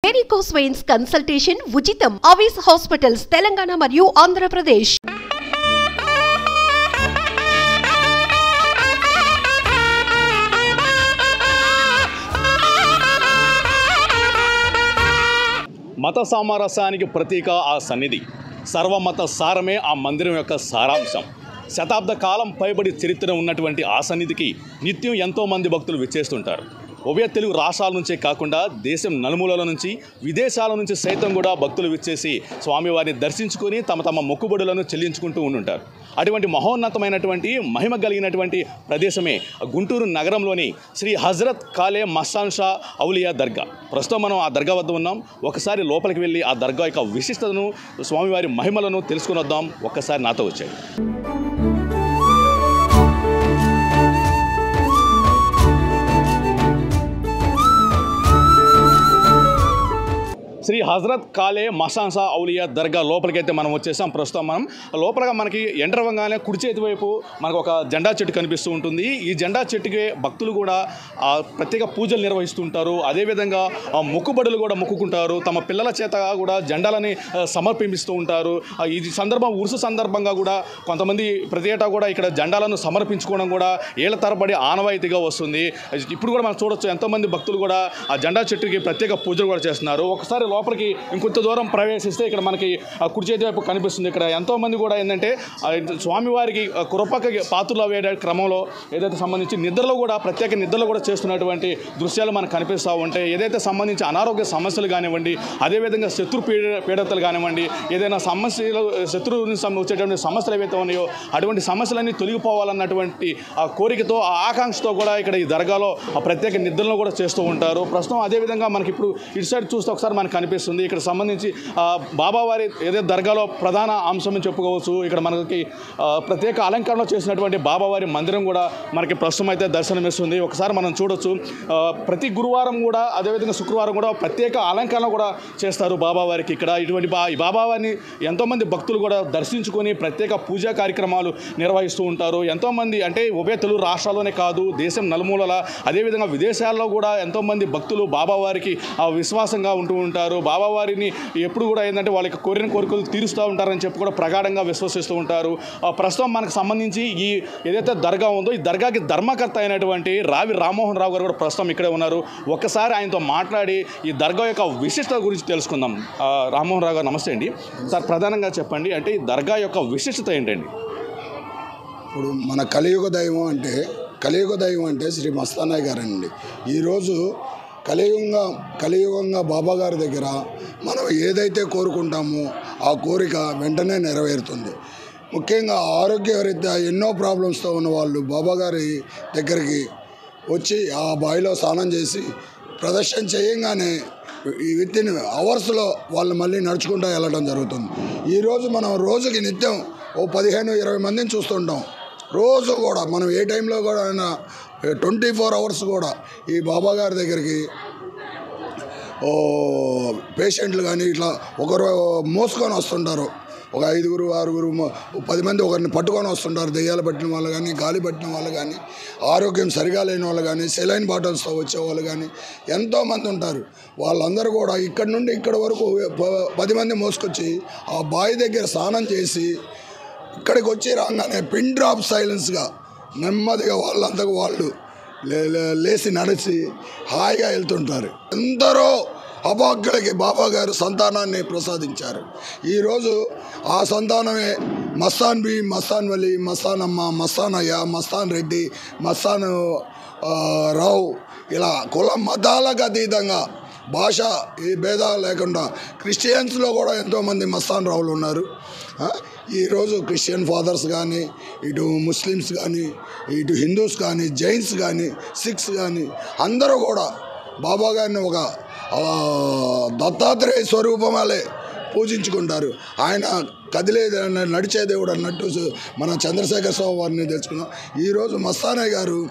varicose veins consultation ఉచితం అవిస్ hospitals Telangana మరియు ఆంధ్రప్రదేశ్ మత సామరస్యానికి ప్రతీక ఆ సన్నిధి సర్వమత సారమే ఆ మందిరం యొక్క సారాంశం శతాబ్ద కాలం పైబడి చరిత్ర ఉన్నటువంటి ఆ సన్నిధికి నిత్యం ఎంతోమంది భక్తులు విచ్చేస్తుంటారు ఉభయ తెలుగు రాష్ట్రాల నుంచే కాకుండా దేశం నలుమూలల నుంచి విదేశాల నుంచి సైతం కూడా భక్తులు విచ్చేసి స్వామివారిని దర్శించుకొని తమ తమ మొక్కుబడులను చెల్లించుకుంటూ ఉండుంటారు అటువంటి మహోన్నతమైనటువంటి మహిమ కలిగినటువంటి ప్రదేశమే గుంటూరు నగరంలోని శ్రీ హజరత్ కాలే మస్తాన్ షా ఔలియా దర్గా ప్రస్తుతం మనం ఆ దర్గా వద్ద ఉన్నాం ఒకసారి లోపలికి వెళ్ళి ఆ దర్గా యొక్క విశిష్టతను స్వామివారి మహిమలను తెలుసుకుని వద్దాం ఒక్కసారి నాతో వచ్చాయి శ్రీ హజరత్ కాలే మసాన్సా ఔలియా దర్గా లోపలికైతే మనం వచ్చేసాం ప్రస్తుతం మనం లోపలగా మనకి ఎంటర్ అవ్వగానే కుడి చేతి వైపు మనకు ఒక జెండా చెట్టు కనిపిస్తూ ఉంటుంది ఈ జెండా చెట్టుకి భక్తులు కూడా ఆ, ప్రత్యేక పూజలు నిర్వహిస్తుంటారు అదేవిధంగా ఆ, మొక్కుబడులు కూడా మొక్కుకుంటారు తమ పిల్లల చేత కూడా జెండాలని ఆ, సమర్పిస్తూ ఉంటారు ఆ, ఈ సందర్భం ఉరుసు సందర్భంగా కూడా కొంతమంది ప్రతి ఏటా కూడా ఇక్కడ జెండాలను సమర్పించుకోవడం కూడా ఏళ్ల తరబడి ఆనవాయితీగా వస్తుంది ఇప్పుడు కూడా మనం చూడొచ్చు ఎంతోమంది భక్తులు కూడా ఆ జెండా చెట్టుకి ప్రత్యేక పూజలు కూడా చేస్తున్నారు ఒకసారి లోపలికి ఇంకొంత దూరం ప్రవేశిస్తే ఇక్కడ మనకి ఆ కుడి చేతి వైపు కనిపిస్తుంది ఇక్కడ ఎంతో మంది కూడా ఏంటంటే ఆ స్వామివారికి ఆ కృపకి పాత్రలు వేయడం క్రమంలో ఏదైతే సంబంధించి నిద్రలో కూడా ప్రత్యేక నిద్రలో కూడా చేస్తున్నటువంటి దృశ్యాలు మనకు కనిపిస్తూ ఉంటాయి ఏదైతే సంబంధించి అనారోగ్య సమస్యలు కానివ్వండి అదేవిధంగా శత్రు పీడ పీడతలు కానివ్వండి ఏదైనా సమస్యలు శత్రువు నుంచి సం- వచ్చేటువంటి సమస్యలు ఏవైతే ఉన్నాయో అటువంటి సమస్యలన్నీ తొలగిపోవాలన్నటువంటి ఆ కోరికతో ఆ ఆకాంక్షతో కూడా ఇక్కడ ఈ దర్గాలో ఆ ప్రత్యేక నిద్రలను కూడా చేస్తూ ఉంటారు ప్రస్తుతం అదేవిధంగా మనకి ఇప్పుడు ఇటు సైడ్ చూస్తే ఒకసారి మనకు కనిపిస్తుంది ఇక్కడ సంబంధించి ఆ, బాబావారి ఏదైతే దర్గాలో ప్రధాన అంశం అని చెప్పుకోవచ్చు ఇక్కడ మనకి ఆ, ప్రత్యేక అలంకరణ చేసినటువంటి బాబావారి మందిరం కూడా మనకి ప్రస్తుతం అయితే దర్శనమిస్తుంది ఒకసారి మనం చూడొచ్చు ఆ, ప్రతి గురువారం కూడా అదేవిధంగా శుక్రవారం కూడా ప్రత్యేక అలంకరణ కూడా చేస్తారు బాబావారికి ఇక్కడ ఇటువంటి బా ఈ బాబావారిని ఎంతోమంది భక్తులు కూడా దర్శించుకొని ప్రత్యేక పూజా కార్యక్రమాలు నిర్వహిస్తూ ఉంటారు ఎంతోమంది అంటే ఉభయ తెలుగు రాష్ట్రాల్లోనే కాదు దేశం నలుమూలల అదేవిధంగా విదేశాల్లో కూడా ఎంతోమంది భక్తులు బాబావారికి ఆ విశ్వాసంగా ఉంటూ ఉంటారు బాబావారిని ఎప్పుడు కూడా ఏంటంటే వాళ్ళకి కోరిన కోరికలు తీరుస్తూ ఉంటారని చెప్పి కూడా ప్రగాఢంగా విశ్వసిస్తూ ఉంటారు ఆ ప్రస్తుతం మనకు సంబంధించి ఈ ఏదైతే దర్గా ఉందో ఈ దర్గాకి ధర్మకర్త అయినటువంటి రావి రామ్మోహన్ రావు గారు కూడా ప్రస్తుతం ఇక్కడే ఉన్నారు ఒక్కసారి ఆయనతో మాట్లాడి ఈ దర్గా యొక్క విశిష్టత గురించి తెలుసుకుందాం ఆ, రామ్మోహన్ రావు గారు నమస్తే అండి సార్ ప్రధానంగా చెప్పండి అంటే ఈ దర్గా యొక్క విశిష్టత ఏంటండి ఇప్పుడు మన కలియుగ దైవం అంటే కలియుగ దైవం అంటే శ్రీ మస్తానాయ్ గారండి ఈరోజు కలియుగంగా కలియుగంగా బాబా గారి దగ్గర మనం ఏదైతే కోరుకుంటామో ఆ కోరిక వెంటనే నెరవేరుతుంది ముఖ్యంగా ఆరోగ్యరీత్యా ఎన్నో ప్రాబ్లమ్స్తో ఉన్న వాళ్ళు బాబా గారి దగ్గరికి వచ్చి ఆ బావిలో స్నానం చేసి ప్రదర్శన చేయంగానే ఈ విత్ ఇన్ అవర్స్లో వాళ్ళు మళ్ళీ నడుచుకుంటూ వెళ్ళడం జరుగుతుంది ఈరోజు మనం రోజుకి నిత్యం ఓ పదిహేను ఇరవై మందిని చూస్తుంటాం రోజు కూడా మనం ఏ టైంలో కూడా అయినా ట్వంటీ ఫోర్ అవర్స్ కూడా ఈ బాబా గారి దగ్గరికి ఓ పేషెంట్లు కానీ ఇట్లా ఒకరు మోసుకొని వస్తుంటారు ఒక ఐదుగురు ఆరుగురు మ- పది మంది ఒకరిని పట్టుకొని వస్తుంటారు దెయ్యాలు పట్టిన వాళ్ళు కానీ గాలి పట్టిన వాళ్ళు కానీ ఆరోగ్యం సరిగా లేని వాళ్ళు కానీ సెలైన్ బాటిల్స్తో వచ్చే వాళ్ళు కానీ ఎంతోమంది ఉంటారు వాళ్ళందరూ కూడా ఇక్కడి నుండి ఇక్కడి వరకు ప- పది మంది మోసుకొచ్చి ఆ బావి దగ్గర స్నానం చేసి ఇక్కడికి వచ్చి రాగానే పిన్ డ్రాప్ సైలెన్స్గా నెమ్మదిగా వాళ్ళంతకు వాళ్ళు లే- లే- లేచి నడిచి హాయిగా వెళ్తుంటారు ఎందరో అభాగ్యులకి బాబా గారు సంతానాన్ని ప్రసాదించారు ఈరోజు ఆ సంతానమే మస్తాన్ బి మస్తాన్ వలి మస్తాన్ అమ్మ మస్తాన్ అయ్య మస్తాన్ రెడ్డి మస్తాన్ ఆ, రావు ఇలా కుల మతాలకు అతీతంగా భాష ఈ భేదాలు లేకుండా క్రిస్టియన్స్లో కూడా ఎంతోమంది మస్తాన్ రావులు ఉన్నారు ఆ, ఈరోజు క్రిస్టియన్ ఫాదర్స్ కానీ ఇటు ముస్లిమ్స్ కానీ ఇటు హిందూస్ కానీ జైన్స్ కానీ సిఖ్స్ కానీ అందరూ కూడా బాబా గారిని ఒక ఆ, దత్తాత్రేయ స్వరూపమాలే పూజించుకుంటారు ఆయన కదిలే నడిచే దేవుడు అన్నట్టు మన చంద్రశేఖర స్వామి వారిని తెలుసుకున్నాం ఈరోజు మస్తానయ్య గారు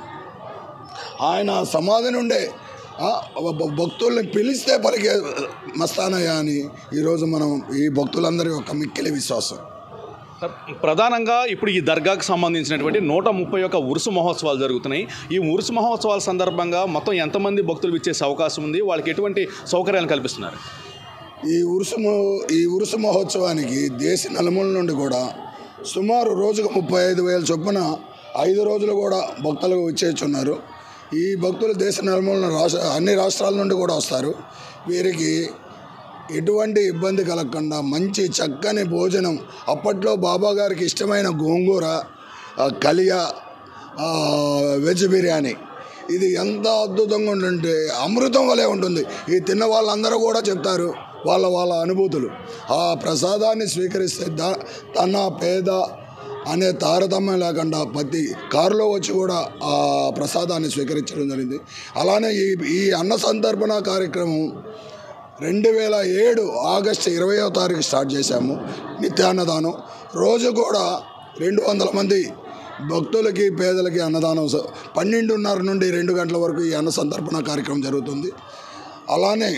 ఆయన సమాధి నుండే ఆ, భ- భక్తుల్ని పిలిస్తే పలికే మస్తానయ్య అని ఈరోజు మనం ఈ భక్తులందరి యొక్క మిక్కిలి విశ్వాసం ప్రధానంగా ఇప్పుడు ఈ దర్గాకు సంబంధించినటువంటి నూట ముప్పై ఒక్క ఉరుసు మహోత్సవాలు జరుగుతున్నాయి ఈ ఉరుసు మహోత్సవాల సందర్భంగా మొత్తం ఎంతమంది భక్తులు ఇచ్చేసే అవకాశం ఉంది వాళ్ళకి ఎటువంటి సౌకర్యాలు కల్పిస్తున్నారు ఈ ఉరుసు మహో- ఈ ఉరుసు మహోత్సవానికి దేశ నలుమూల నుండి కూడా సుమారు రోజుకు ముప్పై ఐదు వేల చొప్పున ఐదు రోజులు కూడా భక్తులు వచ్చేస్తున్నారు ఈ భక్తులు దేశ నలుమూలన రాష్ట్ర అన్ని రాష్ట్రాల నుండి కూడా వస్తారు వీరికి ఎటువంటి ఇబ్బంది కలగకుండా మంచి చక్కని భోజనం అప్పట్లో బాబా గారికి ఇష్టమైన గోంగూర ఆ, కలియా ఆ, వెజ్ బిర్యానీ ఇది ఎంత అద్భుతంగా ఉంటుంటే అమృతం వలె ఉంటుంది ఈ తిన్న వాళ్ళందరూ కూడా చెప్తారు వాళ్ళ వాళ్ళ అనుభూతులు ఆ ప్రసాదాన్ని స్వీకరిస్తే ద తన పేద అనే తారతమ్యం లేకుండా ప్రతి కారులో వచ్చి కూడా ఆ ప్రసాదాన్ని స్వీకరించడం జరిగింది అలానే ఈ ఈ అన్న సంతర్పణ కార్యక్రమం రెండు వేల ఏడు ఆగస్టు ఇరవయో తారీఖు స్టార్ట్ చేశాము నిత్యాన్నదానం రోజు కూడా రెండు వందల మంది భక్తులకి పేదలకి అన్నదానం స- పన్నెండున్నర నుండి రెండు గంటల వరకు ఈ అన్న సంతర్పణ కార్యక్రమం జరుగుతుంది అలానే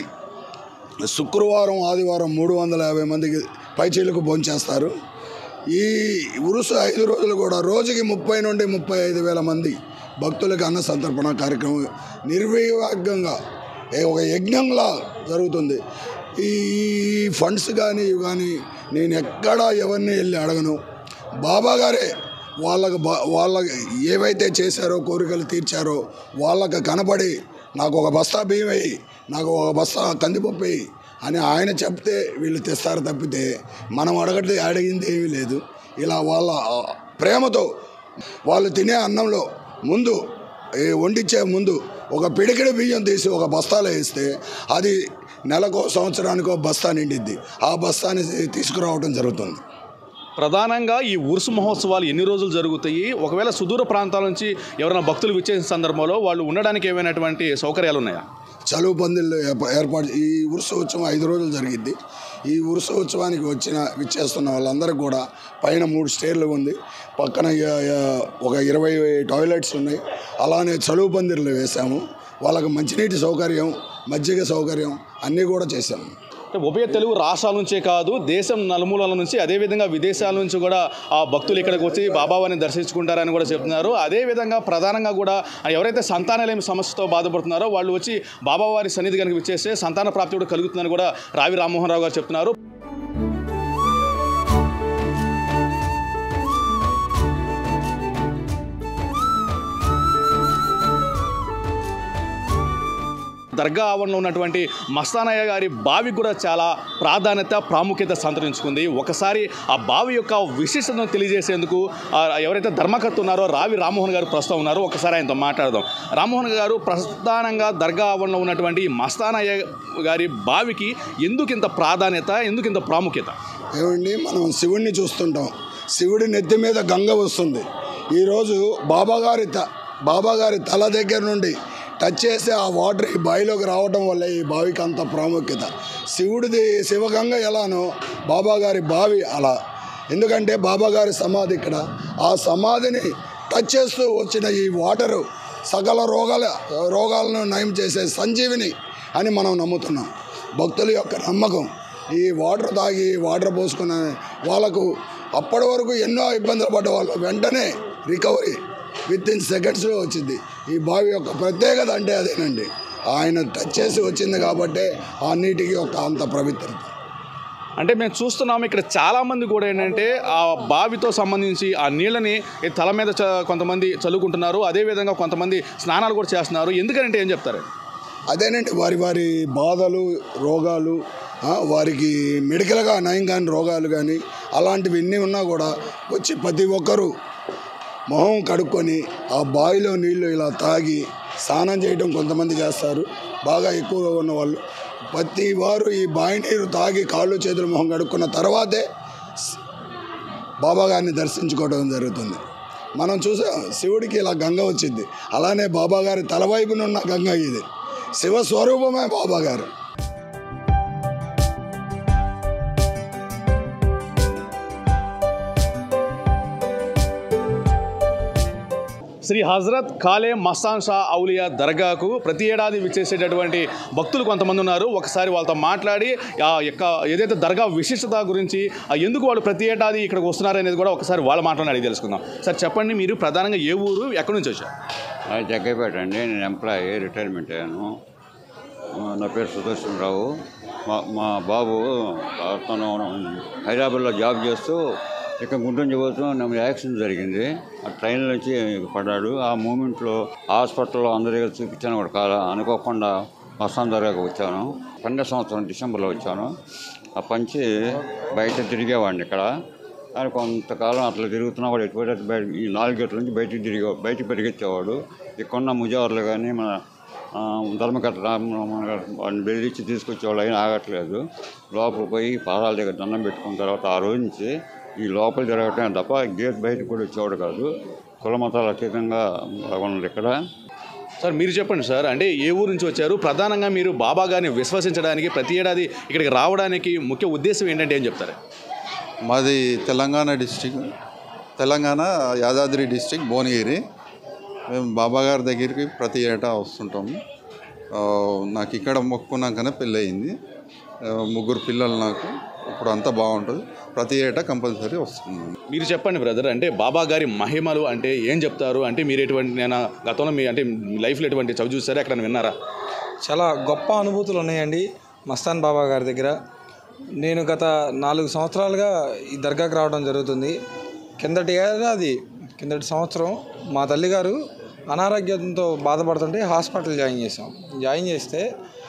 శుక్రవారం ఆదివారం మూడు వందల యాభై మందికి పైచీలకు భోంచేస్తారు ఈ ఉరుసు ఐదు రోజులు కూడా రోజుకి ముప్పై నుండి ముప్పై ఐదు వేల మంది భక్తులకు అన్న సంతర్పణ కార్యక్రమం నిర్వివాగంగా ఏ- ఒక యజ్ఞంలా జరుగుతుంది ఈ ఈ ఫండ్స్ కానీ ఇవి కానీ నేను ఎక్కడా ఎవరిని వెళ్ళి అడగను బాబా గారే వాళ్ళకు బా- వాళ్ళకి ఏవైతే చేశారో కోరికలు తీర్చారో వాళ్ళకి కనపడి నాకు ఒక బస్తా బియ్యం వేయి నాకు ఒక బస్తా కందిపప్పు వేయి అని ఆయన చెప్తే వీళ్ళు తెస్తారు తప్పితే మనం అడగట్లే అడిగింది ఏమీ లేదు ఇలా వాళ్ళ ప్రేమతో వాళ్ళు తినే అన్నంలో ముందు ఏ వండించే ముందు ఒక పిడికిడి బియ్యం తీసి ఒక బస్తాలో వేస్తే అది నెలకో సంవత్సరానికో బస్తా నిండిద్ది ఆ బస్తాని తీసుకురావడం జరుగుతుంది ప్రధానంగా ఈ ఉరుసు మహోత్సవాలు ఎన్ని రోజులు జరుగుతాయి ఒకవేళ సుదూర ప్రాంతాల నుంచి ఎవరైనా భక్తులు విచ్చేసిన సందర్భంలో వాళ్ళు ఉండడానికి ఏమైనటువంటి సౌకర్యాలు ఉన్నాయా చలువు పందిళ్ళు ఏర్ప- ఏర్పాటు ఈ ఉత్సవం ఐదు రోజులు జరిగిద్ది ఈ ఉత్సవానికి వచ్చిన విచ్చేస్తున్న వాళ్ళందరికీ కూడా పైన మూడు స్టేర్లు ఉంది పక్కన య- య- ఒక ఇరవై టాయిలెట్స్ ఉన్నాయి అలానే చలువు పందిర్లు వేసాము వాళ్ళకి మంచినీటి సౌకర్యం మజ్జిగ సౌకర్యం అన్నీ కూడా చేశాము అంటే ఉభయ తెలుగు రాష్ట్రాల నుంచే కాదు దేశం నలుమూలల నుంచి అదేవిధంగా విదేశాల నుంచి కూడా ఆ భక్తులు ఇక్కడికి వచ్చి బాబావారిని దర్శించుకుంటారని కూడా చెప్తున్నారు అదేవిధంగా ప్రధానంగా కూడా ఎవరైతే సంతానలేమి సమస్యతో బాధపడుతున్నారో వాళ్ళు వచ్చి బాబావారి సన్నిధి కనుక విచ్చేస్తే సంతాన ప్రాప్తి కూడా కలుగుతుందని కూడా రావి రామ్మోహన్ రావు గారు చెప్తున్నారు దర్గా ఆవరణలో ఉన్నటువంటి మస్తానయ్య గారి బావి కూడా చాలా ప్రాధాన్యత ప్రాముఖ్యత సంతరించుకుంది ఒకసారి ఆ బావి యొక్క విశిష్టతను తెలియజేసేందుకు ఆ, ఎవరైతే ధర్మకర్త ఉన్నారో రావి రామ్మోహన్ గారు ప్రస్తుతం ఉన్నారో ఒకసారి ఆయనతో మాట్లాడదాం రామ్మోహన్ గారు ప్రధానంగా దర్గా ఆవరణలో ఉన్నటువంటి ఈ మస్తానయ్య గారి బావికి ఎందుకు ఇంత ప్రాధాన్యత ఎందుకు ఇంత ప్రాముఖ్యత ఏమండి మనం శివుడిని చూస్తుంటాం శివుడి నెత్తి మీద గంగ వస్తుంది ఈరోజు బాబాగారి త బాబాగారి తల దగ్గర నుండి టచ్ చేసి ఆ వాటర్ ఈ బావిలోకి రావడం వల్ల ఈ బావికి అంత ప్రాముఖ్యత శివుడిది శివగంగ ఎలానో బాబాగారి బావి అలా ఎందుకంటే బాబాగారి సమాధి ఇక్కడ ఆ సమాధిని టచ్ చేస్తూ వచ్చిన ఈ వాటరు సకల రోగాల రోగాలను నయం చేసే సంజీవిని అని మనం నమ్ముతున్నాం భక్తుల యొక్క నమ్మకం ఈ వాటర్ తాగి వాటర్ పోసుకున్న వాళ్ళకు అప్పటి వరకు ఎన్నో ఇబ్బందులు పడ్డ వాళ్ళు వెంటనే రికవరీ విత్ ఇన్ సెకండ్స్లో వచ్చింది ఈ బావి యొక్క ప్రత్యేకత అంటే అదేనండి ఆయన టచ్ చేసి వచ్చింది కాబట్టే ఆ నీటికి ఒక అంత పవిత్రత అంటే మేము చూస్తున్నాము ఇక్కడ చాలా మంది కూడా ఏంటంటే ఆ బావితో సంబంధించి ఆ నీళ్ళని ఈ తల మీద చ- కొంతమంది చల్లుకుంటున్నారు అదేవిధంగా కొంతమంది స్నానాలు కూడా చేస్తున్నారు ఎందుకంటే ఏం చెప్తారు అదేనండి వారి వారి బాధలు రోగాలు ఆ, వారికి మెడికల్గా నయం కాని రోగాలు కానీ అలాంటివి ఎన్ని ఉన్నా కూడా వచ్చి ప్రతి ఒక్కరూ మొహం కడుక్కొని ఆ బావిలో నీళ్లు ఇలా తాగి స్నానం చేయడం కొంతమంది చేస్తారు బాగా ఎక్కువగా ఉన్న వాళ్ళు ప్రతి వారు ఈ బావి నీరు తాగి కాళ్ళు చేతులు మొహం కడుక్కున్న తర్వాతే బాబా గారిని దర్శించుకోవడం జరుగుతుంది మనం చూసాం శివుడికి ఇలా గంగ వచ్చింది అలానే బాబా గారి తలవైపునున్న గంగ ఇది శివ స్వరూపమే బాబా గారు శ్రీ హజరత్ కాలే మస్తాన్ షా ఔలియా దర్గాకు ప్రతి ఏడాది విచ్చేసేటటువంటి భక్తులు కొంతమంది ఉన్నారు ఒకసారి వాళ్ళతో మాట్లాడి ఆ యొక్క ఏదైతే దర్గా విశిష్టత గురించి ఆ ఎందుకు వాళ్ళు ప్రతి ఏడాది ఇక్కడికి వస్తున్నారు అనేది కూడా ఒకసారి వాళ్ళ మాటలను అడిగి తెలుసుకుందాం సార్ చెప్పండి మీరు ప్రధానంగా ఏ ఊరు ఎక్కడి నుంచి వచ్చారు అది జగ్గైపేట అండి నేను ఎంప్లాయీ రిటైర్మెంట్ అయ్యాను ఆ, నా పేరు సుదర్శన్ రావు మా మా బాబు తను హైదరాబాద్లో జాబ్ చేస్తూ ఇక్కడ గుంటూరు పోతూ నాకు యాక్సిడెంట్ జరిగింది ఆ ట్రైన్ నుంచి పడ్డాడు ఆ మూమెంట్లో హాస్పిటల్లో అందరి దగ్గర చూపించాను కూడా కాదు అనుకోకుండా మస్తాన్ దర్గాకు వచ్చాను పన్నెండు సంవత్సరం డిసెంబర్లో వచ్చాను ఆ పంచి బయట తిరిగేవాడిని ఇక్కడ ఆయన కొంతకాలం అట్లా తిరుగుతున్నా వాడు ఎటువంటి అటు బయట ఈ నాలుగు గేట్ల నుంచి బయటికి తిరిగే బయటికి పెరిగెత్తేవాడు ఇక్కడున్న ముజావర్లు కానీ మన ఆ, ధర్మకర్త రామరమణ గారు వాడిని బెదిరించి తీసుకొచ్చేవాళ్ళు అయినా ఆగట్లేదు లోపల పోయి పాదాల దగ్గర దండం పెట్టుకున్న తర్వాత ఆ రోజు నుంచి ఈ లోపల జరగటం తప్ప గేట్ బయటకు కూడా వచ్చేవాడు కాదు కుల మతాలు అతీతంగా ఉన్నది ఇక్కడ సార్ మీరు చెప్పండి సార్ అంటే ఏ ఊరు నుంచి వచ్చారు ప్రధానంగా మీరు బాబా గారిని విశ్వసించడానికి ప్రతి ఏడాది ఇక్కడికి రావడానికి ముఖ్య ఉద్దేశం ఏంటంటే ఏం చెప్తారు మాది తెలంగాణ డిస్టిక్ తెలంగాణ యాదాద్రి డిస్టిక్ భువనగిరి మేము బాబా గారి దగ్గరికి ప్రతి ఏటా వస్తుంటాము ఆ, నాకు ఇక్కడ మొక్కున్నాకనే పెళ్ళి అయింది ఆ, ముగ్గురు పిల్లలు నాకు ఇప్పుడు అంతా బాగుంటుంది ప్రతి ఏటా కంపల్సరీ వస్తున్నాను మీరు చెప్పండి బ్రదర్ అంటే బాబా గారి మహిమలు అంటే ఏం చెప్తారు అంటే మీరు ఎటువంటి నేను గతంలో మీ అంటే మీ లైఫ్లో ఎటువంటి చవి చూసారా ఎక్కడ విన్నారా చాలా గొప్ప అనుభూతులు ఉన్నాయండి మస్తాన్ బాబా గారి దగ్గర నేను గత నాలుగు సంవత్సరాలుగా ఈ దర్గాకి రావడం జరుగుతుంది కిందటి ఏడాది కిందటి సంవత్సరం మా తల్లిగారు అనారోగ్యంతో బాధపడుతుంటే హాస్పిటల్ జాయిన్ చేసాం జాయిన్ చేస్తే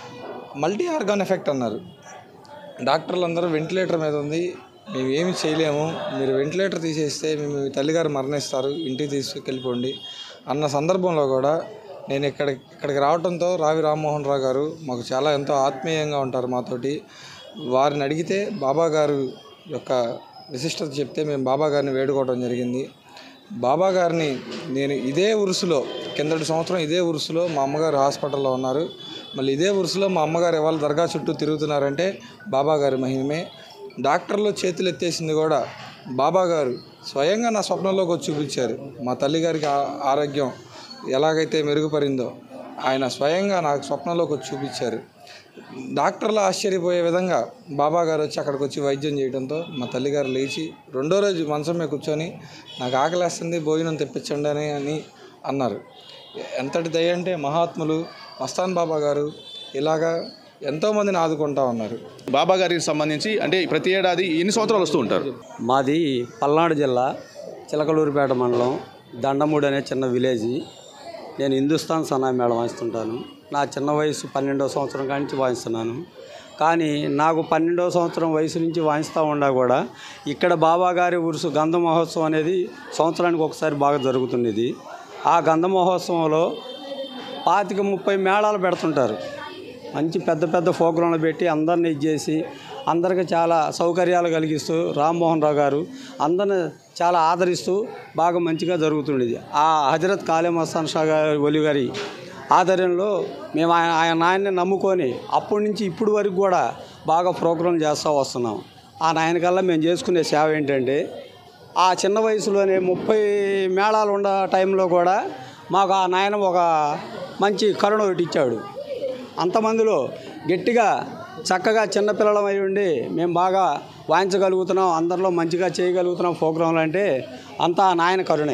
మల్టీ ఆర్గాన్ ఎఫెక్ట్ అన్నారు డాక్టర్లు అందరూ వెంటిలేటర్ మీద ఉంది మేము ఏమి చేయలేము మీరు వెంటిలేటర్ తీసేస్తే మేము మీ తల్లిగారు మరణిస్తారు ఇంటికి తీసుకెళ్ళిపోండి అన్న సందర్భంలో కూడా నేను ఇక్కడ ఇక్కడికి రావడంతో రావి రామ్మోహన్ రావు గారు మాకు చాలా ఎంతో ఆత్మీయంగా ఉంటారు మాతోటి వారిని అడిగితే బాబా గారు యొక్క విశిష్టత చెప్తే మేము బాబా గారిని వేడుకోవడం జరిగింది బాబా గారిని నేను ఇదే ఉరుసులో కిందటి సంవత్సరం ఇదే ఉరుసులో మా అమ్మగారు హాస్పిటల్లో ఉన్నారు మళ్ళీ ఇదే ఉరుసులో మా అమ్మగారు ఇవాళ దర్గా చుట్టూ తిరుగుతున్నారంటే బాబా గారి మహిమే డాక్టర్లు చేతులు ఎత్తేసింది కూడా బాబా గారు స్వయంగా నా స్వప్నంలోకి వచ్చి చూపించారు మా తల్లిగారికి ఆ- ఆరోగ్యం ఎలాగైతే మెరుగుపడిందో ఆయన స్వయంగా నాకు స్వప్నంలోకి వచ్చి చూపించారు డాక్టర్లు ఆశ్చర్యపోయే విధంగా బాబా గారు వచ్చి అక్కడికి వచ్చి వైద్యం చేయడంతో మా తల్లిగారు లేచి రెండో రోజు మంచం మీద కూర్చొని నాకు ఆకలేస్తుంది భోజనం తెప్పించండి అని అని అన్నారు ఎంతటి దయ అంటే మహాత్ములు మస్తాన్ బాబా గారు ఇలాగా ఎంతోమందిని ఆదుకుంటా ఉన్నారు బాబా గారికి సంబంధించి అంటే ప్రతి ఏడాది ఎన్ని సంవత్సరాలు వస్తూ ఉంటారు మాది పల్నాడు జిల్లా చిలకలూరిపేట మండలం దండమూడి అనే చిన్న విలేజ్ నేను హిందుస్థాన్ సన్నా మేళం వాయిస్తుంటాను నా చిన్న వయసు పన్నెండవ సంవత్సరం కాడి నుంచి వాయిస్తున్నాను కానీ నాకు పన్నెండవ సంవత్సరం వయసు నుంచి వాయిస్తూ ఉండా కూడా ఇక్కడ బాబా గారి ఉరుసు గంధ మహోత్సవం అనేది సంవత్సరానికి ఒకసారి బాగా జరుగుతున్నది ఆ గంధ మహోత్సవంలో పాతిక ముప్పై మేళాలు పెడుతుంటారు మంచి పెద్ద పెద్ద ప్రోగ్రాంలు పెట్టి అందరిని ఇచ్చేసి అందరికి చాలా సౌకర్యాలు కలిగిస్తూ రామ్మోహన్ రావు గారు అందరిని చాలా ఆదరిస్తూ బాగా మంచిగా జరుగుతుండేది ఆ హజరత్ కాలే మస్తాన్ షా గారి ఒలి గారి ఆధ్వర్యంలో మేము ఆయన ఆయన ఆయన్ని నమ్ముకొని అప్పటి నుంచి ఇప్పుడు వరకు కూడా బాగా ప్రోగ్రాం చేస్తూ వస్తున్నాం ఆ నాయన కల్లా మేము చేసుకునే సేవ ఏంటంటే ఆ చిన్న వయసులోనే ముప్పై మేళాలు ఉన్న టైంలో కూడా మాకు ఆ నాయన ఒక మంచి కరుణ ఒకటి ఇచ్చాడు అంతమందిలో గట్టిగా చక్కగా చిన్నపిల్లలం అయి ఉండి మేము బాగా వాయించగలుగుతున్నాం అందరిలో మంచిగా చేయగలుగుతున్నాం ప్రోగ్రాంలు అంటే అంతా ఆ నాయన కరుణే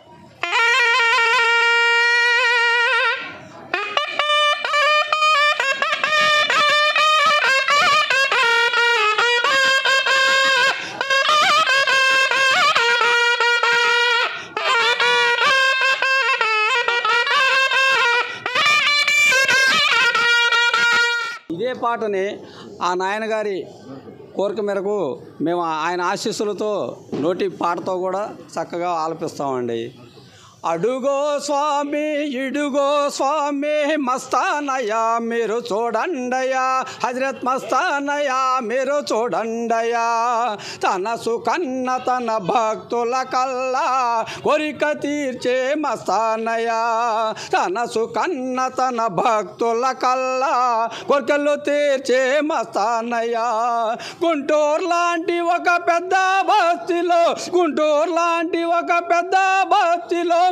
ఇదే పాటని ఆ నాయనగారి కోరిక మేరకు మేము ఆయన ఆశీస్సులతో నోటి పాటతో కూడా చక్కగా ఆలపిస్తామండి అడుగో స్వామి ఇడుగో స్వామి మస్తానయ్యా మీరు చూడండయ్యా హజరత్ మస్తానయ్యా మీరు చూడండయ్యా తన సుకన్న తన భక్తుల కల్లా కోరిక తీర్చే మస్తానయ్యా తన సుకన్న తన భక్తుల కల్లా కోరికలు తీర్చే మస్తానయ్యా గుంటూరు లాంటి ఒక పెద్ద బస్తీలో గుంటూరు లాంటి ఒక పెద్ద బస్తీలో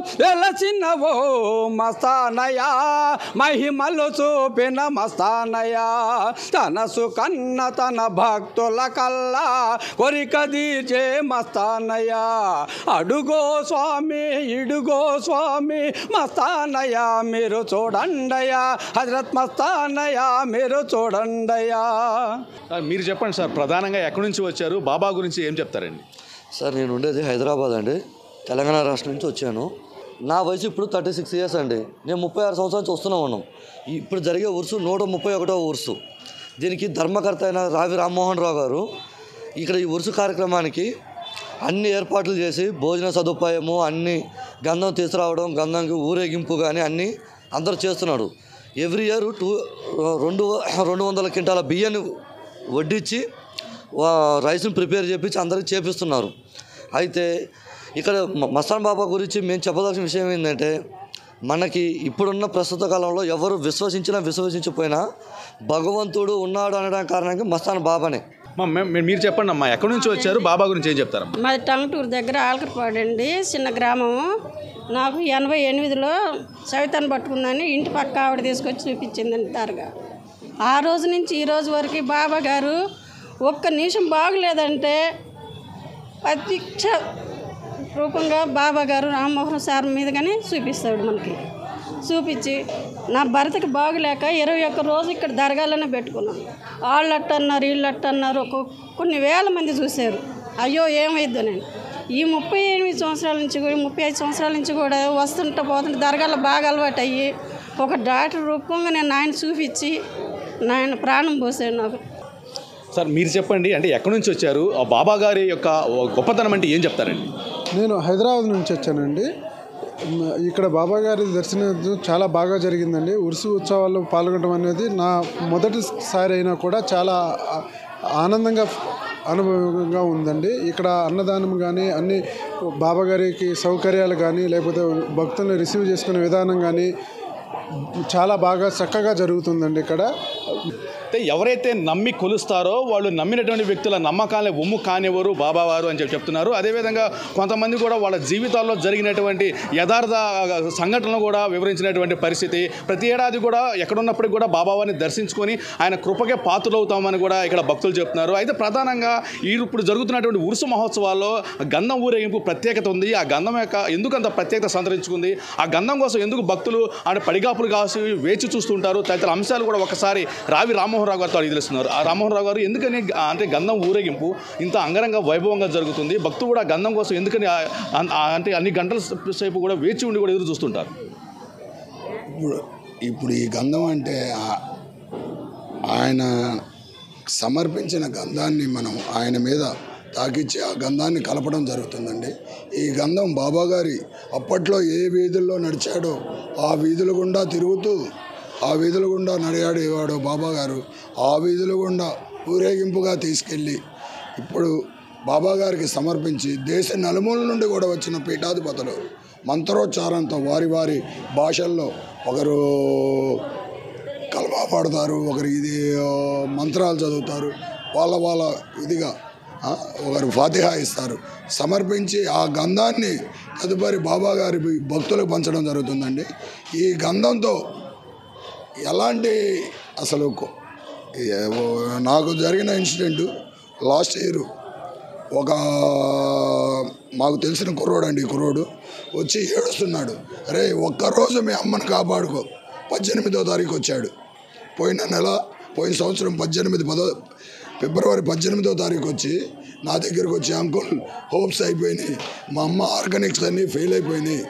వెలసినవో మస్తానయా మహిమలు చూపిన మస్తానయా తనసు కన్న తన భక్తుల కల్లా కొరిక తీర్చే మస్తానయా అడుగో స్వామి ఇడుగో స్వామి మస్తానయా మీరు చూడండయా హజరత్ మస్తానయా మీరు చూడండయా సార్ మీరు చెప్పండి సార్ ప్రధానంగా ఎక్కడి నుంచి వచ్చారు బాబా గురించి ఏం చెప్తారండి సార్ నేను ఉండేది హైదరాబాద్ అండి తెలంగాణ రాష్ట్రం నుంచి వచ్చాను నా వయసు ఇప్పుడు థర్టీ సిక్స్ ఇయర్స్ అండి నేను ముప్పై ఆరు సంవత్సరాల నుంచి వస్తూనే ఉన్నాం ఇప్పుడు జరిగే ఉరుసు నూట ముప్పై ఒకటో ఉరుసు దీనికి ధర్మకర్త అయిన రావి రామ్మోహన్ రావు గారు ఇక్కడ ఈ ఉరుసు కార్యక్రమానికి అన్ని ఏర్పాట్లు చేసి భోజన సదుపాయము అన్ని గంధం తీసుకురావడం గంధంకి ఊరేగింపు కానీ అన్నీ అందరూ చేస్తున్నాడు ఎవ్రీ ఇయర్ టూ రెండు రెండు వందల క్వింటాల బియ్యాన్ని వడ్డించి వా- రైస్ని ప్రిపేర్ చేపించి అందరికి చేపిస్తున్నారు అయితే ఇక్కడ మ- మస్తాన్ బాబా గురించి మేము చెప్పదలసిన విషయం ఏంటంటే మనకి ఇప్పుడున్న ప్రస్తుత కాలంలో ఎవరు విశ్వసించినా విశ్వసించకపోయినా భగవంతుడు ఉన్నాడు అనడానికి కారణంగా మస్తాన్ బాబానే మా మే- మీ- మీరు చెప్పండి అమ్మా ఎక్కడి నుంచి వచ్చారు బాబా గురించి ఏం చెప్తారమ్మా మాది టంగుటూరు దగ్గర ఆలకరపాడు అండి చిన్న గ్రామము నాకు ఎనభై ఎనిమిదిలో సవితాన్ని పట్టుకుందని ఇంటి పక్క ఆవిడ తీసుకొచ్చి చూపించిందండి దర్గా ఆ రోజు నుంచి ఈ రోజు వరకు బాబా గారు ఒక్క నిమిషం బాగలేదంటే అధ్యక్ష రూపంగా బాబా గారు రామ్మోహన్ సార్ మీదగానే చూపిస్తాడు మనకి చూపించి నా భర్తకి బాగులేక ఇరవై ఒక్క రోజు ఇక్కడ దరగాలోనే పెట్టుకున్నాను వాళ్ళు అట్ట అన్నారు వీళ్ళు అట్ట అన్నారు ఒక కొన్ని వేల మంది చూశారు అయ్యో ఏమైద్దు నేను ఈ ముప్పై ఎనిమిది సంవత్సరాల నుంచి కూడా ముప్పై ఐదు సంవత్సరాల నుంచి కూడా వస్తుంటే పోతుంటే దరగాలో బాగా అలవాటు అయ్యి ఒక డాక్టర్ రూపంగా నేను ఆయన చూపించి నాయన ప్రాణం పోసాడు నాకు సార్ మీరు చెప్పండి అంటే ఎక్కడి నుంచి వచ్చారు ఆ బాబా గారి యొక్క గొప్పతనం అంటే ఏం చెప్తారండి నేను హైదరాబాద్ నుంచి వచ్చానండి మ్, ఇక్కడ బాబా గారి దర్శనం చాలా బాగా జరిగిందండి ఉరుసు ఉత్సవాల్లో పాల్గొనడం అనేది నా మొదటిసారి అయినా కూడా చాలా ఆ- ఆనందంగా అనుభవంగా ఉందండి ఇక్కడ అన్నదానం కానీ అన్ని బాబా గారికి సౌకర్యాలు కానీ లేకపోతే భక్తులను రిసీవ్ చేసుకునే విధానం కానీ చాలా బాగా చక్కగా జరుగుతుందండి ఇక్కడ అయితే ఎవరైతే నమ్మి కొలుస్తారో వాళ్ళు నమ్మినటువంటి వ్యక్తుల నమ్మకాలే ఒమ్ము కానివ్వరు బాబావారు అని చెప్పి చెప్తున్నారు అదేవిధంగా కొంతమంది కూడా వాళ్ళ జీవితాల్లో జరిగినటువంటి యథార్థ సంఘటనలు కూడా వివరించినటువంటి పరిస్థితి ప్రతి ఏడాది కూడా ఎక్కడున్నప్పటికీ కూడా బాబావారిని దర్శించుకొని ఆయన కృపకే పాత్రలవుతామని కూడా ఇక్కడ భక్తులు చెప్తున్నారు అయితే ప్రధానంగా ఈ ఇప్పుడు జరుగుతున్నటువంటి ఉరుసు మహోత్సవాల్లో గంధం ఊరేగింపు ప్రత్యేకత ఉంది ఆ గంధం యొక్క ఎందుకు అంత ప్రత్యేకత సంతరించుకుంది ఆ గంధం కోసం ఎందుకు భక్తులు అంటే పడిగాపులు కాసి వేచి చూస్తుంటారు తదితర అంశాలు కూడా ఒకసారి రావి రామ్మోహన్ రావు గారితో అడిగి తెలుస్తున్నారు ఆ రామ్మోహన్ రావు గారు ఎందుకని గ- అంటే గంధం ఊరేగింపు ఇంత అంగరంగ వైభవంగా జరుగుతుంది భక్తులు కూడా గంధం కోసం ఎందుకని ఆ- అన్- ఆ- అంటే అన్ని గంటల సేపు కూడా వేచి ఉండి కూడా ఎదురు చూస్తుంటారు ఇప్పుడు ఇప్పుడు ఈ గంధం అంటే ఆ- ఆయన సమర్పించిన గంధాన్ని మనం ఆయన మీద తాకిచ్చి ఆ గంధాన్ని కలపడం జరుగుతుందండి ఈ గంధం బాబా గారి అప్పట్లో ఏ వీధుల్లో నడిచాడో ఆ వీధుల గుండా తిరుగుతూ ఆ వీధుల గుండా నడియాడేవాడు బాబా గారు ఆ వీధుల గుండా ఊరేగింపుగా తీసుకెళ్ళి ఇప్పుడు బాబా గారికి సమర్పించి దేశ నలుమూల నుండి కూడా వచ్చిన పీఠాధిపతులు మంత్రోచ్చారంతో వారి వారి భాషల్లో ఒకరు కలమా పాడతారు ఒకరు ఇది ఆ, మంత్రాలు చదువుతారు వాళ్ళ వాళ్ళ ఇదిగా ఆ, ఒకరు ఫాతిహా ఇస్తారు సమర్పించి ఆ గంధాన్ని తదుపరి బాబా గారి భక్తులకు పంచడం జరుగుతుందండి ఈ గంధంతో ఎలాంటి అసలు కొ- ఏ- నాకు జరిగిన ఇన్సిడెంట్ లాస్ట్ ఇయర్ ఒక మాకు తెలిసిన కుర్రోడు అండి ఈ కుర్రోడు వచ్చి ఏడుస్తున్నాడు అరే ఒక్కరోజు మీ అమ్మని కాపాడుకో పద్దెనిమిదో తారీఖు వచ్చాడు పోయిన నెల పోయిన సంవత్సరం పద్దెనిమిది పదో ఫిబ్రవరి పద్దెనిమిదో తారీఖు వచ్చి నా దగ్గరకు వచ్చి అంకుల్ హోప్స్ అయిపోయినాయి మా అమ్మ ఆర్గానిక్స్ అన్నీ ఫెయిల్ అయిపోయినాయి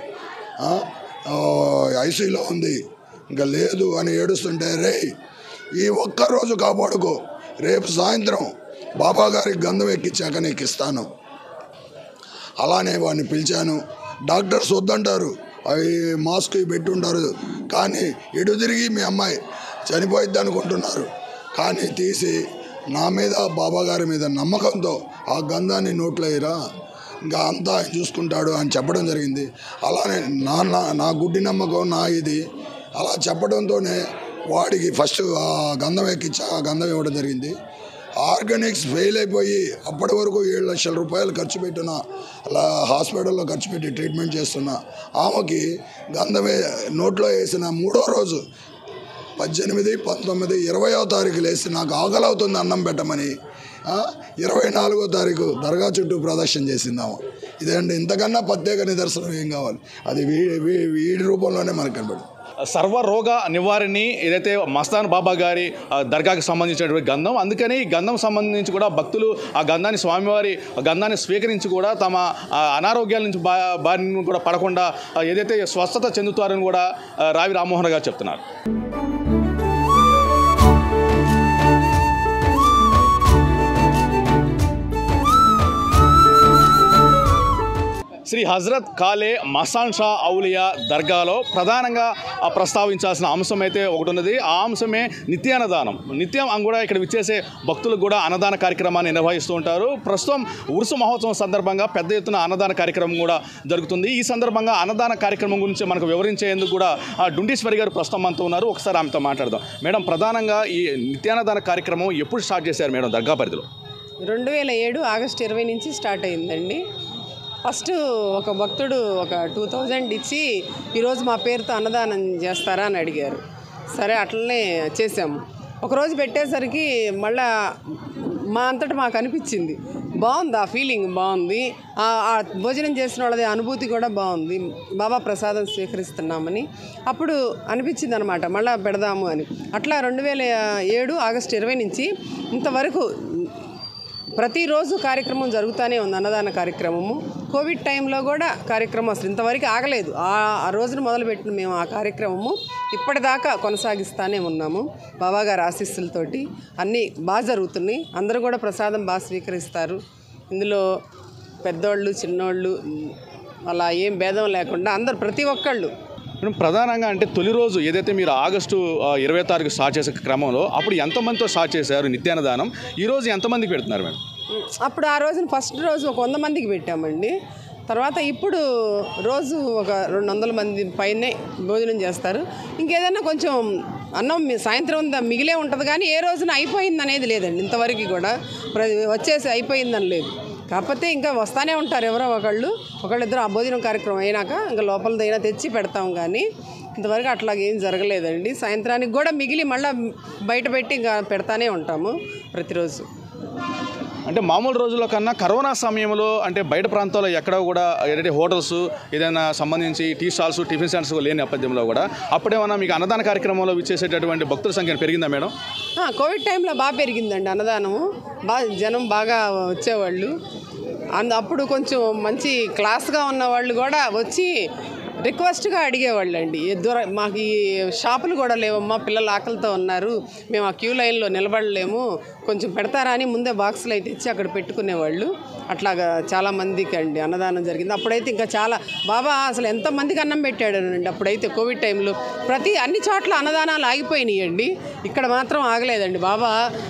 ఐసీలో ఉంది ఇంకా లేదు అని ఏడుస్తుంటే రే ఈ ఒక్కరోజు కాపాడుకో రేపు సాయంత్రం బాబా గారికి గంధం ఎక్కించాక నీకు ఇస్తాను అలానే వాడిని పిలిచాను డాక్టర్స్ వద్దంటారు అవి మాస్క్ పెట్టుంటారు కానీ ఎటు తిరిగి మీ అమ్మాయి చనిపోయిద్ది అనుకుంటున్నారు కానీ తీసి నా మీద బాబా గారి మీద నమ్మకంతో ఆ గంధాన్ని నోట్లో వేయరా ఇంకా అంతా ఆయన చూసుకుంటాడు అని చెప్పడం జరిగింది అలానే నా నా- నా గుడ్డి నమ్మకం నా ఇది అలా చెప్పడంతోనే వాడికి ఫస్ట్ ఆ గంధం ఎక్కించి ఆ గంధం ఇవ్వడం జరిగింది ఆర్గానిక్స్ ఫెయిల్ అయిపోయి అప్పటి వరకు ఏడు లక్షల రూపాయలు ఖర్చు పెట్టిన అలా హాస్పిటల్లో ఖర్చు పెట్టి ట్రీట్మెంట్ చేస్తున్న ఆమెకి గంధమే నోట్లో వేసిన మూడో రోజు పద్దెనిమిది పంతొమ్మిది ఇరవయో తారీఖు లేసి నాకు ఆకలవుతుంది అన్నం పెట్టమని ఆ, ఇరవై నాలుగో తారీఖు దర్గా చుట్టూ ప్రదర్శన చేసిందాము ఇదేంటి ఇంతకన్నా ప్రత్యేక నిదర్శనం ఏం కావాలి అది వీ వీ- వీడి రూపంలోనే మనకు కనబడుతుంది సర్వ రోగ నివారణి ఏదైతే మస్తాన్ బాబా గారి ఆ, దర్గాకి సంబంధించినటువంటి గంధం అందుకని ఈ గంధం సంబంధించి కూడా భక్తులు ఆ గంధాన్ని స్వామివారి ఆ గంధాన్ని స్వీకరించి కూడా తమ ఆ, అనారోగ్యాల నుంచి బా బారిన కూడా పడకుండా ఆ, ఏదైతే స్వస్థత చెందుతారని కూడా ఆ, రావి రామ్మోహన్ గారు చెప్తున్నారు శ్రీ హజరత్ కాలే మసాన్ షా ఔలియా దర్గాలో ప్రధానంగా ఆ ప్రస్తావించాల్సిన అంశం అయితే ఒకటి ఉన్నది ఆ అంశమే నిత్యాన్నదానం నిత్యం అం కూడా ఇక్కడ విచ్చేసే భక్తులకు కూడా అన్నదాన కార్యక్రమాన్ని నిర్వహిస్తూ ఉంటారు ప్రస్తుతం ఉరుసు మహోత్సవం సందర్భంగా పెద్ద ఎత్తున అన్నదాన కార్యక్రమం కూడా జరుగుతుంది ఈ సందర్భంగా అన్నదాన కార్యక్రమం గురించి మనకు వివరించేందుకు కూడా ఆ డుండీశ్వరి గారు ప్రస్తుతం మనతో ఉన్నారు ఒకసారి ఆమెతో మాట్లాడదాం మేడం ప్రధానంగా ఈ నిత్యాన్నదాన కార్యక్రమం ఎప్పుడు స్టార్ట్ చేశారు మేడం దర్గా పరిధిలో రెండు వేల ఏడు ఆగస్ట్ ఇరవై నుంచి స్టార్ట్ అయిందండి ఫస్ట్ ఒక భక్తుడు ఒక టూ థౌజండ్ ఇచ్చి ఈరోజు మా పేరుతో అన్నదానం చేస్తారా అని అడిగారు సరే అట్లనే చేసాము ఒకరోజు పెట్టేసరికి మళ్ళా మా అంతటా మాకు అనిపించింది బాగుంది ఆ ఫీలింగ్ బాగుంది ఆ ఆ భోజనం చేసిన వాళ్ళది అనుభూతి కూడా బాగుంది బాబా ప్రసాదం స్వీకరిస్తున్నామని అప్పుడు అనిపించింది అనమాట మళ్ళీ పెడదాము అని అట్లా రెండు వేల ఏడు ఆగస్టు ఇరవై నుంచి ఇంతవరకు ప్రతిరోజు కార్యక్రమం జరుగుతూనే ఉంది అన్నదాన కార్యక్రమము కోవిడ్ టైంలో కూడా కార్యక్రమం అసలు ఇంతవరకు ఆగలేదు ఆ ఆ రోజున మొదలుపెట్టిన మేము ఆ కార్యక్రమము ఇప్పటిదాకా కొనసాగిస్తూనే ఉన్నాము బాబాగారి ఆశీస్సులతోటి అన్నీ బాగా జరుగుతున్నాయి అందరూ కూడా ప్రసాదం బాగా స్వీకరిస్తారు ఇందులో పెద్దోళ్ళు చిన్నోళ్ళు అలా ఏం భేదం లేకుండా అందరు ప్రతి ఒక్కళ్ళు మేడం ప్రధానంగా అంటే తొలి రోజు ఏదైతే మీరు ఆగస్టు ఆ, ఇరవై తారీఖు స్టార్ట్ చేసే క్రమంలో అప్పుడు ఎంతమందితో స్టార్ట్ చేశారు నిత్యాన్నదానం ఈ రోజు ఎంతమందికి పెడుతున్నారు మేడం అప్పుడు ఆ రోజున ఫస్ట్ రోజు ఒక వంద మందికి పెట్టామండి తర్వాత ఇప్పుడు రోజు ఒక రెండు వందల మంది పైనే భోజనం చేస్తారు ఇంకేదైనా కొంచెం అన్నం మీ- సాయంత్రం దా- మిగిలే ఉంటుంది కానీ ఏ రోజున అయిపోయింది అనేది లేదండి ఇంతవరకు కూడా ప్ర- వచ్చేసి అయిపోయిందని లేదు కాకపోతే ఇంకా వస్తానే ఉంటారు ఎవరో ఒకళ్ళు ఒకళ్ళిద్దరు ఆ భోజనం కార్యక్రమం అయినాక ఇంకా లోపలదైనా తెచ్చి పెడతాం కానీ ఇంతవరకు అట్లాగేం ఏం జరగలేదండి సాయంత్రానికి కూడా మిగిలి మళ్ళీ బయట పెట్టి ఇంకా పెడతానే ఉంటాము ప్రతిరోజు అంటే మామూలు రోజుల్లో కన్నా కరోనా సమయంలో అంటే బయట ప్రాంతాల్లో ఎక్కడ కూడా ఏదైతే హోటల్స్ ఏదైనా సంబంధించి టీ స్టాల్స్ టిఫిన్ సెంటర్స్ లేని నేపథ్యంలో కూడా అప్పుడేమన్నా మీకు అన్నదాన కార్యక్రమంలో విచ్చేసేటటువంటి భక్తుల సంఖ్య పెరిగిందా మేడం ఆ, కోవిడ్ టైంలో బాగా పెరిగిందండి అన్నదానము బాగా జనం బాగా వచ్చేవాళ్ళు అందు అప్పుడు కొంచెం మంచి క్లాస్గా ఉన్న వాళ్ళు కూడా వచ్చి రిక్వెస్ట్గా అడిగేవాళ్ళు అండి దూర మాకు ఈ షాపులు కూడా లేవమ్మా పిల్లలు ఆకలితో ఉన్నారు మేము ఆ క్యూ లైన్లో నిలబడలేము కొంచెం పెడతారా అని ముందే బాక్సులు అయితే ఇచ్చి అక్కడ పెట్టుకునేవాళ్ళు అట్లాగా చాలా మందికి అండి అన్నదానం జరిగింది అప్పుడైతే ఇంకా చాలా బాబా అసలు ఎంతమందికి అన్నం పెట్టాడు అండి అప్పుడైతే కోవిడ్ టైంలో ప్రతి అన్ని చోట్ల అన్నదానాలు ఆగిపోయినాయి అండి ఇక్కడ మాత్రం ఆగలేదండి బాబా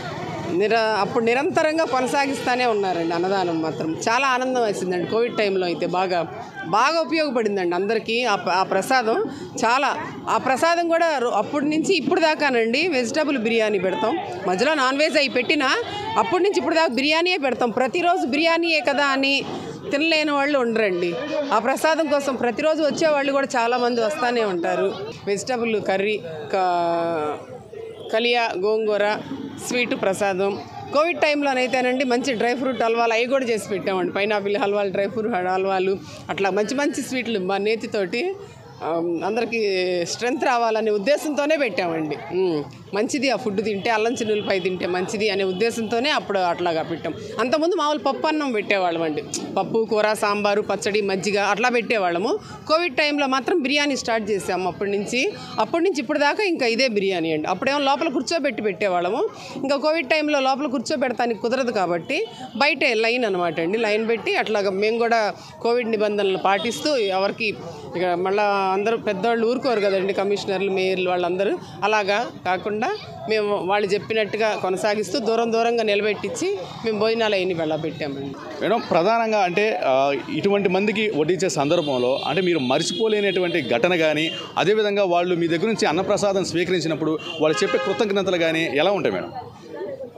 నిర అప్పుడు నిరంతరంగా కొనసాగిస్తూనే ఉన్నారండి అన్నదానం మాత్రం చాలా ఆనందం వేసిందండి కోవిడ్ టైంలో అయితే బాగా బాగా ఉపయోగపడిందండి అందరికీ ఆ ప్ర- ఆ ప్రసాదం చాలా ఆ ప్రసాదం కూడా రో- అప్పటి నుంచి ఇప్పుడు దాకానండి వెజిటబుల్ బిర్యానీ పెడతాం మధ్యలో నాన్ వెజ్ అవి పెట్టినా అప్పటి నుంచి ఇప్పుడు దాకా బిర్యానీయే పెడతాం ప్రతిరోజు బిర్యానీయే కదా అని తినలేని వాళ్ళు ఉండరండి ఆ ప్రసాదం కోసం ప్రతిరోజు వచ్చేవాళ్ళు కూడా చాలామంది వస్తూనే ఉంటారు వెజిటబుల్ కర్రీ కా- కలియా గోంగూర స్వీటు ప్రసాదం కోవిడ్ టైంలోనైతేనండి మంచి డ్రై ఫ్రూట్ హల్వాలు అవి కూడా చేసి పెట్టామండి పైనాపిల్ హల్వాలు డ్రై ఫ్రూట్ హల్వాలు అట్లా మంచి మంచి స్వీట్లు మా నేతితోటి ఆ, అందరికీ స్ట్రెంగ్త్ రావాలనే ఉద్దేశంతోనే పెట్టామండి ఉమ్, మంచిది ఆ ఫుడ్ తింటే అల్లం చిన్నులపై తింటే మంచిది అనే ఉద్దేశంతోనే అప్పుడు అట్లాగా పెట్టాం అంతకుముందు మామూలు పప్పు అన్నం పెట్టేవాళ్ళం అండి పప్పు కూర సాంబారు పచ్చడి మజ్జిగ అట్లా పెట్టేవాళ్ళము కోవిడ్ టైంలో మాత్రం బిర్యానీ స్టార్ట్ చేసాము అప్పటి నుంచి అప్పటి నుంచి ఇప్పుడు దాకా ఇంకా ఇదే బిర్యానీ అండి అప్పుడేమో లోపల కూర్చోబెట్టి పెట్టేవాళ్ళము ఇంకా కోవిడ్ టైంలో లోపల కూర్చోబెడతానికి కుదరదు కాబట్టి బయటే లైన్ అనమాట అండి లైన్ పెట్టి అట్లాగా మేము కూడా కోవిడ్ నిబంధనలు పాటిస్తూ ఎవరికి ఇక మళ్ళా అందరూ పెద్దవాళ్ళు ఊరుకోరు కదండి కమిషనర్లు మేయర్లు వాళ్ళందరూ అలాగా కాకుండా మేము వాళ్ళు చెప్పినట్టుగా కొనసాగిస్తూ దూరం దూరంగా నిలబెట్టించి మేము భోజనాలు అయిన వెళ్ళబెట్టామండి మేడం ప్రధానంగా అంటే ఆ, ఇటువంటి మందికి వడ్డించే సందర్భంలో అంటే మీరు మర్చిపోలేనటువంటి ఘటన కానీ అదేవిధంగా వాళ్ళు మీ దగ్గర నుంచి అన్నప్రసాదం స్వీకరించినప్పుడు వాళ్ళు చెప్పే కృతజ్ఞతలు కానీ ఎలా ఉంటాయి మేడం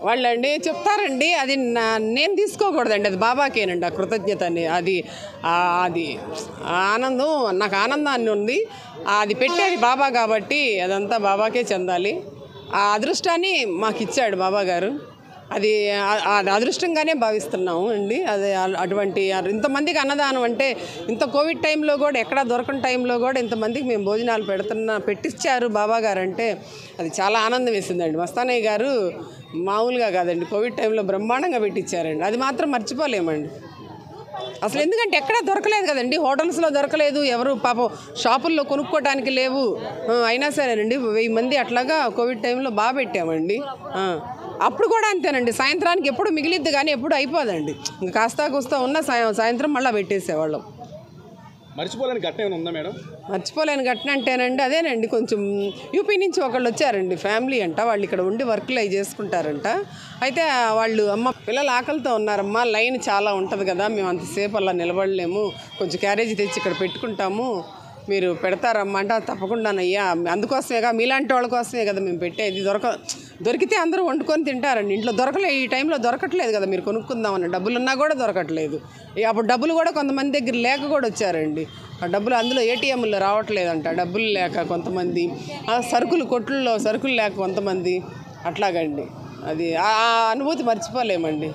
వాళ్ళండి చెప్తారండి అది నా నేను తీసుకోకూడదండి అది బాబాకేనండి ఆ కృతజ్ఞత అని అది ఆ, అది ఆ ఆనందం నాకు ఆనందాన్ని ఉంది అది పెట్టేది బాబా కాబట్టి అదంతా బాబాకే చెందాలి ఆ అదృష్టాన్ని మాకు ఇచ్చాడు బాబా గారు అది ఆ- ఆ అదృష్టంగానే భావిస్తున్నాము అండి అది ఆ- అటువంటి ఇంతమందికి అన్నదానం అంటే ఇంత కోవిడ్ టైంలో కూడా ఎక్కడ దొరకని టైంలో కూడా ఇంతమందికి మేము భోజనాలు పెడుతున్నా పెట్టించారు బాబా గారు అంటే అది చాలా ఆనందం వేసిందండి మస్తానయ్య గారు మామూలుగా కాదండి కోవిడ్ టైంలో బ్రహ్మాండంగా పెట్టించారండి అది మాత్రం మర్చిపోలేమండి అసలు ఎందుకంటే ఎక్కడ దొరకలేదు కదండి హోటల్స్లో దొరకలేదు ఎవరు పాపం షాపుల్లో కొనుక్కోవడానికి లేవు ఆ, అయినా సరేనండి వెయ్యి మంది అట్లాగా కోవిడ్ టైంలో బాగా పెట్టామండి ఆ, అప్పుడు కూడా అంతేనండి సాయంత్రానికి ఎప్పుడు మిగిలిద్ది కానీ ఎప్పుడు అయిపోదండి ఇంకా కాస్తా కూస్తా ఉన్న సాయం సాయంత్రం మళ్ళీ పెట్టేసేవాళ్ళం మర్చిపోలేని ఘటన ఏమైనా ఉందా మేడం మర్చిపోలేని ఘటన అంటేనండి అదేనండి కొంచెం యూపీ నుంచి ఒకళ్ళు వచ్చారండి ఫ్యామిలీ అంట వాళ్ళు ఇక్కడ ఉండి వర్క్లు అవి చేసుకుంటారంట అయితే వాళ్ళు అమ్మ పిల్లలు ఆకలితో ఉన్నారమ్మా లైన్ చాలా ఉంటుంది కదా మేము అంతసేపు అలా నిలబడలేము కొంచెం క్యారేజీ తెచ్చి ఇక్కడ పెట్టుకుంటాము మీరు పెడతారమ్మా అంటే "అది తప్పకుండానయ్యా అందుకోసమేగా మీలాంటి వాళ్ళ కోసమే కదా మేము పెట్టేది దొరక దొరికితే అందరూ వండుకొని తింటారండి ఇంట్లో దొరకలే ఈ టైంలో దొరకట్లేదు కదా మీరు కొనుక్కుందామని డబ్బులు ఉన్నా కూడా దొరకట్లేదు ఇక అప్పుడు డబ్బులు కూడా కొంతమంది దగ్గర లేక కూడా వచ్చారండి ఆ డబ్బులు అందులో ఏటీఎంలో రావట్లేదంట డబ్బులు లేక కొంతమంది ఆ సరుకులు కొట్లలో సరుకులు లేక కొంతమంది అట్లాగండి అది ఆ ఆ అనుభూతి మర్చిపోలేమండి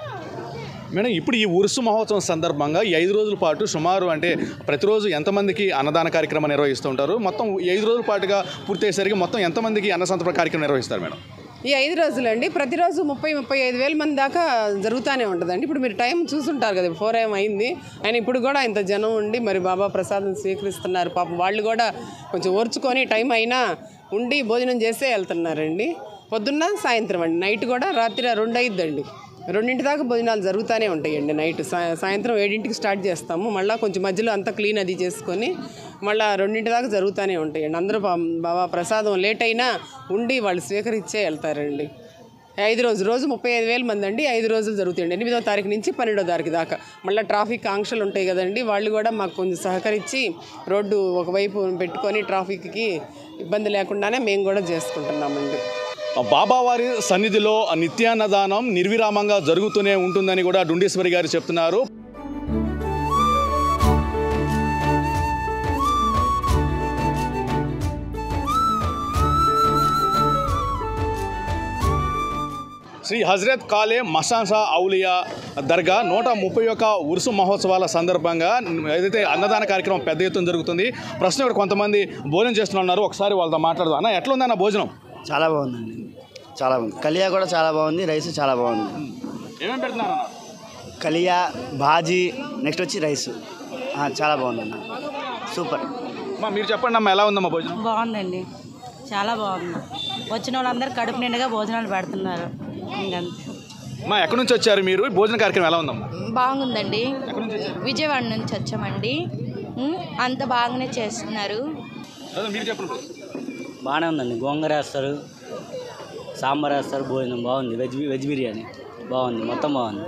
మేడం ఇప్పుడు ఈ ఉరుసు మహోత్సవం సందర్భంగా ఈ ఐదు రోజుల పాటు సుమారు అంటే ప్రతిరోజు ఎంతమందికి అన్నదాన కార్యక్రమం నిర్వహిస్తూ ఉంటారు మొత్తం ఈ ఐదు రోజుల పాటుగా పూర్తయ్యేసరికి మొత్తం ఎంతమందికి అన్న సంతర్పణ కార్యక్రమం నిర్వహిస్తారు మేడం ఈ ఐదు రోజులండి ప్రతిరోజు ముప్పై ముప్పై ఐదు వేల మంది దాకా జరుగుతూనే ఉంటుందండి ఇప్పుడు మీరు టైం చూసుంటారు కదా ఫోర్ ఏం అయింది ఆయన ఇప్పుడు కూడా ఇంత జనం ఉండి మరి బాబా ప్రసాదం స్వీకరిస్తున్నారు పాపం వాళ్ళు కూడా కొంచెం ఓర్చుకొని టైం అయినా ఉండి భోజనం చేసే వెళ్తున్నారండి పొద్దున్న సాయంత్రం అండి నైట్ కూడా రాత్రి రెండు అయిద్దండి రెండింటి దాకా భోజనాలు జరుగుతూనే ఉంటాయండి నైట్ సా- సాయంత్రం ఏడింటికి స్టార్ట్ చేస్తాము మళ్ళీ కొంచెం మధ్యలో అంతా క్లీన్ అది చేసుకొని మళ్ళీ రెండింటి దాకా జరుగుతూనే ఉంటాయండి అందరూ పా- బాబా ప్రసాదం లేట్ అయినా ఉండి వాళ్ళు స్వీకరించే వెళ్తారండి ఐదు రోజు రోజు ముప్పై ఐదు వేల మంది అండి ఐదు రోజులు జరుగుతాయండి ఎనిమిదో తారీఖు నుంచి పన్నెండో తారీఖు దాకా మళ్ళీ ట్రాఫిక్ ఆంక్షలు ఉంటాయి కదండి వాళ్ళు కూడా మాకు కొంచెం సహకరించి రోడ్డు ఒకవైపు పెట్టుకొని ట్రాఫిక్కి ఇబ్బంది లేకుండానే మేము కూడా చేసుకుంటున్నామండి బాబావారి సన్నిధిలో నిత్యాన్నదానం నిర్విరామంగా జరుగుతూనే ఉంటుందని కూడా డుండేశ్వరి గారు చెప్తున్నారు శ్రీ హజరత్ కాలే మసాన్సా ఔలియా దర్గా నూట ముప్పై ఒక్క ఉరుసు మహోత్సవాల సందర్భంగా ఏదైతే అన్నదాన కార్యక్రమం పెద్ద ఎత్తున జరుగుతుంది ప్రస్తుతం ఇక్కడ కొంతమంది భోజనం చేస్తున్నారు ఒకసారి వాళ్ళతో మాట్లాడదాం అన్న ఎట్లా ఉందన్న భోజనం చాలా బాగుందండి చాలా బాగుంది కలియా కూడా చాలా బాగుంది రైస్ చాలా బాగుంది ఏమేమి పెడుతున్నారు కలియా బాజీ నెక్స్ట్ వచ్చి రైస్ ఆ, చాలా బాగుందన్న సూపర్ అమ్మా మీరు చెప్పండి అమ్మా ఎలా ఉందమ్మా భోజనం బాగుందండి చాలా బాగుంది వచ్చిన వాళ్ళందరూ కడుపు నిండుగా భోజనాలు పెడుతున్నారు ఇంకంతే అమ్మా ఎక్కడి నుంచి వచ్చారు మీరు ఈ భోజన కార్యక్రమం ఎలా ఉందమ్మా బాగుందండి విజయవాడ నుంచి వచ్చామండి ఉమ్, అంత బాగానే చేస్తున్నారు అదే మీరు చెప్పండి బాగానే ఉందండి గోంగూర వేస్తారు సాంబార్ వేస్తారు భోజనం బాగుంది వెజ్ వెజ్ బిర్యానీ బాగుంది మొత్తం బాగుంది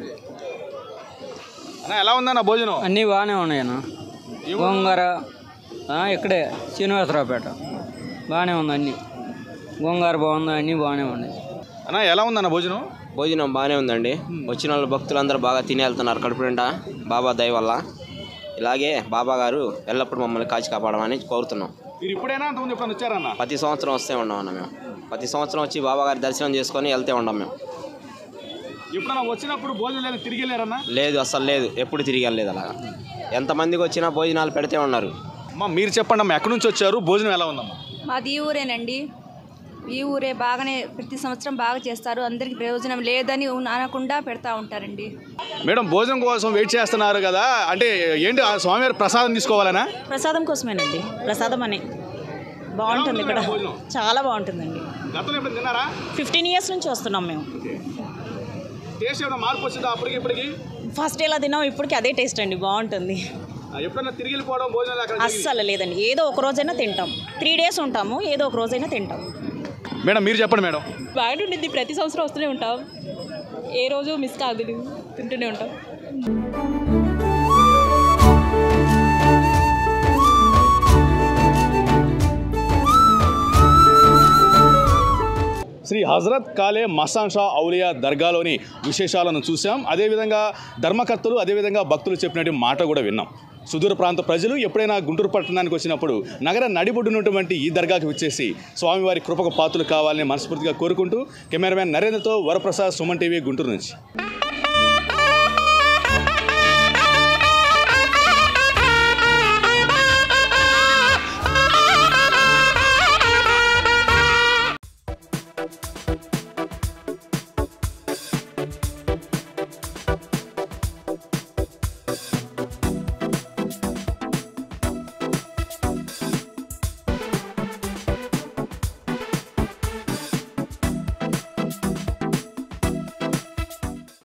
అన్న ఎలా ఉందన్న భోజనం అన్నీ బాగానే ఉన్నాయన్న గోంగూర ఆ, ఇక్కడే శ్రీనివాసరావుపేట బాగానే ఉంది అన్నీ గోంగూర బాగుంది అన్నీ బాగానే ఉన్నాయి అన్న ఎలా ఉందన్న భోజనం భోజనం బాగానే ఉందండి వచ్చిన వాళ్ళు భక్తులందరూ బాగా తిని వెళ్తున్నారు కడుపు నిండా బాబా దయ వల్ల ఇలాగే బాబా గారు ఎల్లప్పుడూ మమ్మల్ని కాచి కాపాడమని కోరుతున్నాం మీరు ఇప్పుడైనా అంతకుముందు ఎప్పుడైనా వచ్చారన్న ప్రతి సంవత్సరం వస్తే ఉన్నాం అన్న మేము ప్రతి సంవత్సరం వచ్చి బాబా గారి దర్శనం చేసుకొని వెళ్తే ఉండం మేము ఎప్పుడైనా వచ్చినప్పుడు భోజనం లేదా తిరిగి వెళ్ళారన్నా లేదు అసలు లేదు ఎప్పుడు తిరిగి వెళ్ళలేదు అలాగా ఎంతమందికి వచ్చినా భోజనాలు పెడితే ఉన్నారు అమ్మా మీరు చెప్పండి అమ్మా ఎక్కడి నుంచి వచ్చారు భోజనం ఎలా ఉందమ్మా మాది ఈ ఊరేనండి ఈ ఊరే బాగానే ప్రతి సంవత్సరం బాగా చేస్తారు అందరికి ప్రయోజనం లేదని ఉన్- అనకుండా పెడతా ఉంటారండి మేడం భోజనం కోసం వెయిట్ చేస్తున్నారు కదా అంటే ఏంటి ఆ స్వామివారి ప్రసాదం తీసుకోవాలనా ప్రసాదం కోసమేనండి ప్రసాదం అని బాగుంటుంది ఇక్కడ చాలా బాగుంటుందండి గతంలో ఎప్పుడు తిన్నారా ఫిఫ్టీన్ ఇయర్స్ నుంచి వస్తున్నాం మేము టేస్ట్ ఏమైనా మార్పు వచ్చిందా అప్పటికి ఇప్పటికి ఫస్ట్ ఎలా తిన్నాం ఇప్పటికి అదే టేస్ట్ అండి బాగుంటుంది ఆ, ఎప్పుడైనా తిరిగి వెళ్ళిపోవడం భోజనం అక్కడ తిరిగి- అస్సలు లేదండి ఏదో ఒక రోజైనా తింటాం త్రీ డేస్ ఉంటాము ఏదో ఒక రోజైనా తింటాం మేడం మీరు చెప్పండి మేడం బాగానే ఉండింది ప్రతి సంవత్సరం వస్తూనే ఉంటాం ఏ రోజు మిస్ కాదు తింటూనే ఉంటాం శ్రీ హజరత్ కాలే మసాన్ షా ఔలియా దర్గాలోని విశేషాలను చూసాం అదేవిధంగా ధర్మకర్తలు అదేవిధంగా భక్తులు చెప్పినటువంటి మాట కూడా విన్నాం సుదూర ప్రాంత ప్రజలు ఎప్పుడైనా గుంటూరు పట్టణానికి వచ్చినప్పుడు నగర నడిబొడ్డునటువంటి ఈ దర్గాకు విచ్చేసి స్వామివారి కృపకు పాత్రలు కావాలని మనస్ఫూర్తిగా కోరుకుంటూ కెమెరామెన్ నరేంద్రతో వరప్రసాద్ సుమన్ టీవీ గుంటూరు నుంచి